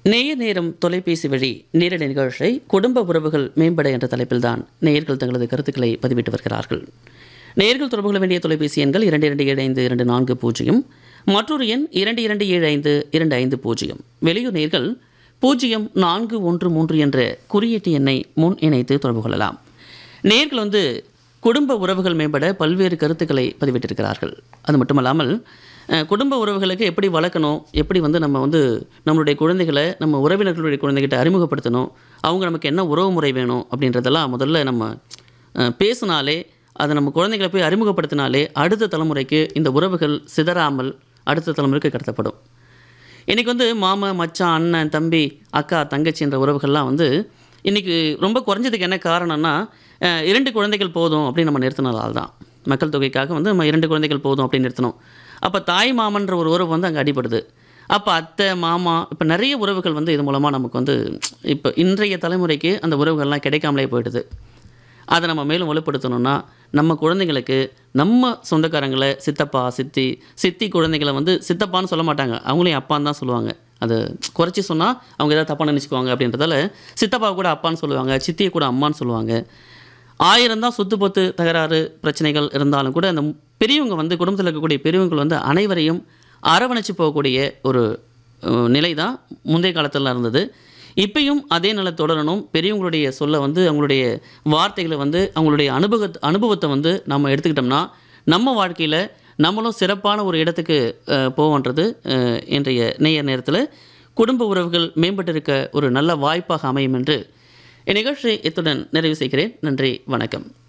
நேயர் நேரம் தொலைபேசி வழி நேரடி நிகழ்ச்சியை குடும்ப உறவுகள் மேம்பட என்ற தலைப்பில்தான் நேயர்கள் தங்களது கருத்துக்களை பதிவிட்டு வருகிறார்கள் நேயர்கள் தொடர்பு கொள்ள வேண்டிய தொலைபேசி எண்கள் இரண்டு இரண்டு ஏழு ஐந்து இரண்டு நான்கு பூஜ்ஜியம் மற்றொரு எண் இரண்டு இரண்டு ஏழு ஐந்து இரண்டு ஐந்து பூஜ்ஜியம் வெளியூர் நேர்கள் பூஜ்ஜியம் நான்கு ஒன்று மூன்று என்ற குறியீட்டு எண்ணை முன் இணைத்து தொடர்பு கொள்ளலாம் நேர்கள் வந்து குடும்ப உறவுகள் மேம்பட பல்வேறு கருத்துக்களை பதிவிட்டிருக்கிறார்கள் அது மட்டுமல்லாமல் அஹ், குடும்ப உறவுகளுக்கு எப்படி வளர்க்கணும் எப்படி வந்து நம்ம வந்து நம்மளுடைய குழந்தைகளை நம்ம உறவினர்களுடைய குழந்தைகிட்ட அறிமுகப்படுத்தணும் அவங்க நமக்கு என்ன உறவு முறை வேணும் அப்படின்றதெல்லாம் முதல்ல நம்ம அஹ், பேசினாலே அதை நம்ம குழந்தைகளை போய் அறிமுகப்படுத்தினாலே அடுத்த தலைமுறைக்கு இந்த உறவுகள் சிதறாமல் அடுத்த தலைமுறைக்கு கடத்தப்படும் இன்றைக்கி வந்து மாமா மச்சான் அண்ணன் தம்பி அக்கா தங்கச்சி என்ற உறவுகள்லாம் வந்து இன்றைக்கி ரொம்ப குறைஞ்சதுக்கு என்ன காரணம்னா அஹ், இரண்டு குழந்தைகள் போதும் அப்படின்னு நம்ம நிறுத்தினதால் தான் மக்கள் தொகைக்காக வந்து நம்ம இரண்டு குழந்தைகள் போதும் அப்படின்னு நிறுத்தினோம் அப்போ தாய் மாமன்ற ஒரு உறவு வந்து அங்கே அடிபடுது அப்போ அத்தை மாமா இப்போ நிறைய உறவுகள் வந்து இது மூலமாக நமக்கு வந்து இப்போ இன்றைய தலைமுறைக்கு அந்த உறவுகள்லாம் கிடைக்காமலே போயிடுது அதை நம்ம மேலும் வலுப்படுத்தணும்னா நம்ம குழந்தைங்களுக்கு நம்ம சொந்தக்காரங்களை சித்தப்பா சித்தி சித்தி குழந்தைகளை வந்து சித்தப்பான்னு சொல்ல மாட்டாங்க அவங்களையும் அப்பான்னு தான் சொல்லுவாங்க அது குறைச்சி சொன்னால் அவங்க ஏதாவது தப்பாக நினச்சிக்குவாங்க அப்படின்றதால சித்தப்பா கூட அப்பான்னு சொல்லுவாங்க சித்தியை கூட அம்மான்னு சொல்லுவாங்க ஆயிரம் தான் சொத்து பொத்து தகராறு பிரச்சனைகள் இருந்தாலும் கூட அந்த பெரியவங்க வந்து குடும்பத்தில் இருக்கக்கூடிய பெரியவங்க வந்து அனைவரையும் அரவணைச்சு போகக்கூடிய ஒரு அஹ், நிலை தான் முந்தைய காலத்தில் இருந்தது இப்பயும் அதே நிலை தொடரணும் பெரியவங்களுடைய சொல்ல வந்து அவங்களுடைய வார்த்தைகளை வந்து அவங்களுடைய அனுபவ அனுபவத்தை வந்து நம்ம எடுத்துக்கிட்டோம்னா நம்ம வாழ்க்கையில் நம்மளும் சிறப்பான ஒரு இடத்துக்கு அஹ், போவோன்றது அஹ், இன்றைய நேயர் நேரத்தில் குடும்ப உறவுகள் மேம்பட்டிருக்க ஒரு நல்ல வாய்ப்பாக அமையும் என்று இந்நிகழ்ச்சியை இத்துடன் நிறைவு செய்கிறேன் நன்றி வணக்கம்